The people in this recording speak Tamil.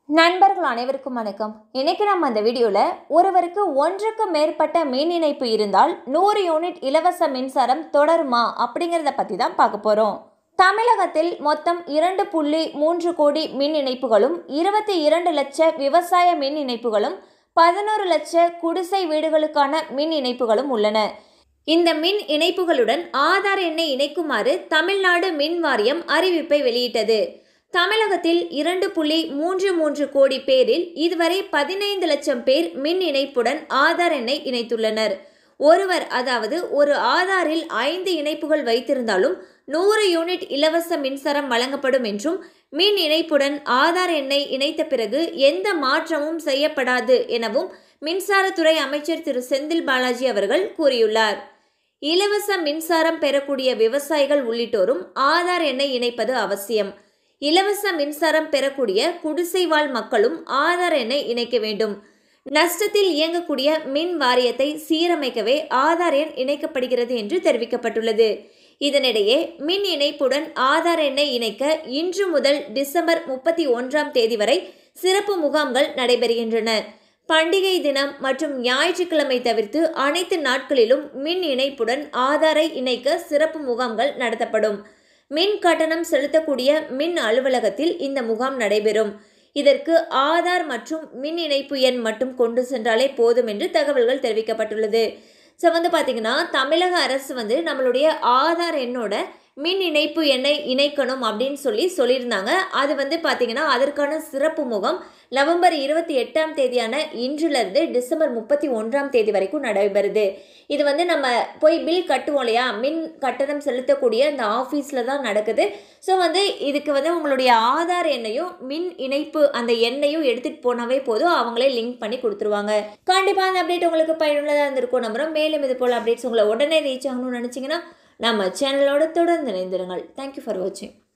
நண்பர்கள் அனைவருக்கும் வணக்கம் இன்னைக்கு நம்ம அந்த வீடியோவில் ஒருவருக்கு ஒன்றுக்கு மேற்பட்ட மின் இணைப்பு இருந்தால் நூறு யூனிட் இலவச மின்சாரம் தொடருமா அப்படிங்கிறத பற்றி தான் பார்க்க போகிறோம் தமிழகத்தில் மொத்தம் இரண்டு புள்ளி மூன்று கோடி மின் இணைப்புகளும் இருபத்தி இரண்டு லட்ச விவசாய மின் இணைப்புகளும் பதினோரு லட்ச குடிசை வீடுகளுக்கான மின் இணைப்புகளும் உள்ளன இந்த மின் இணைப்புகளுடன் ஆதார் எண்ணை இணைக்குமாறு தமிழ்நாடு மின் வாரியம் அறிவிப்பை வெளியிட்டது தமிழகத்தில் இரண்டு புள்ளி மூன்று மூன்று கோடி பேரில் இதுவரை பதினைந்து லட்சம் பேர் மின் இணைப்புடன் ஆதார் எண்ணை இணைத்துள்ளனர் ஒருவர் அதாவது ஒரு ஆதாரில் ஐந்து இணைப்புகள் வைத்திருந்தாலும் நூறு யூனிட் இலவச மின்சாரம் வழங்கப்படும் என்றும் மின் இணைப்புடன் ஆதார் எண்ணை இணைத்த பிறகு எந்த மாற்றமும் செய்யப்படாது எனவும் மின்சாரத்துறை அமைச்சர் திரு செந்தில் பாலாஜி அவர்கள் கூறியுள்ளார் இலவச மின்சாரம் பெறக்கூடிய விவசாயிகள் உள்ளிட்டோரும் ஆதார் எண்ணை இணைப்பது அவசியம் இலவச மின்சாரம் பெறக்கூடிய குடிசை வாழ் மக்களும் ஆதார் எண்ணை இணைக்க வேண்டும் நஷ்டத்தில் இயங்கக்கூடிய மின் வாரியத்தை சீரமைக்கவே ஆதார் எண் இணைக்கப்படுகிறது என்று தெரிவிக்கப்பட்டுள்ளது இதனிடையே மின் இணைப்புடன் ஆதார் எண்ணை இணைக்க இன்று முதல் டிசம்பர் முப்பத்தி ஒன்றாம் தேதி வரை சிறப்பு முகாம்கள் நடைபெறுகின்றன பண்டிகை தினம் மற்றும் ஞாயிற்றுக்கிழமை தவிர்த்து அனைத்து நாட்களிலும் மின் இணைப்புடன் ஆதாரை இணைக்க சிறப்பு முகாம்கள் நடத்தப்படும் மின் கட்டணம் செலுத்தக்கூடிய மின் அலுவலகத்தில் இந்த முகாம் நடைபெறும் இதற்கு ஆதார் மற்றும் மின் இணைப்பு எண் மட்டும் கொண்டு சென்றாலே போதும் என்று தகவல்கள் தெரிவிக்கப்பட்டுள்ளது ஸோ வந்து பார்த்திங்கன்னா தமிழக அரசு வந்து நம்மளுடைய ஆதார் எண்ணோட மின் இணைப்பு எண்ணை இணைக்கணும் அப்படின்னு சொல்லி சொல்லியிருந்தாங்க அது வந்து பார்த்திங்கன்னா அதற்கான சிறப்பு முகாம் நவம்பர் இருபத்தி எட்டாம் தேதியான இன்றிலிருந்து டிசம்பர் முப்பத்தி ஒன்றாம் தேதி வரைக்கும் நடைபெறுது இது வந்து நம்ம போய் பில் கட்டுவோம் இல்லையா மின் கட்டணம் செலுத்தக்கூடிய அந்த ஆஃபீஸில் தான் நடக்குது ஸோ வந்து இதுக்கு வந்து உங்களுடைய ஆதார் எண்ணையும் மின் இணைப்பு அந்த எண்ணையும் எடுத்துகிட்டு போனாவே போதும் அவங்களே லிங்க் பண்ணி கொடுத்துருவாங்க கண்டிப்பாக அந்த அப்டேட் உங்களுக்கு பயனுள்ளதாக இருந்திருக்கும் நம்புகிறோம் மேலும் இது போல் அப்டேட்ஸ் உங்களை உடனே ரீச் ஆகணும்னு நினச்சிங்கன்னா நம்ம சேனலோட தொடர்ந்து இணைந்திருங்கள் தேங்க்யூ ஃபார் வாட்சிங்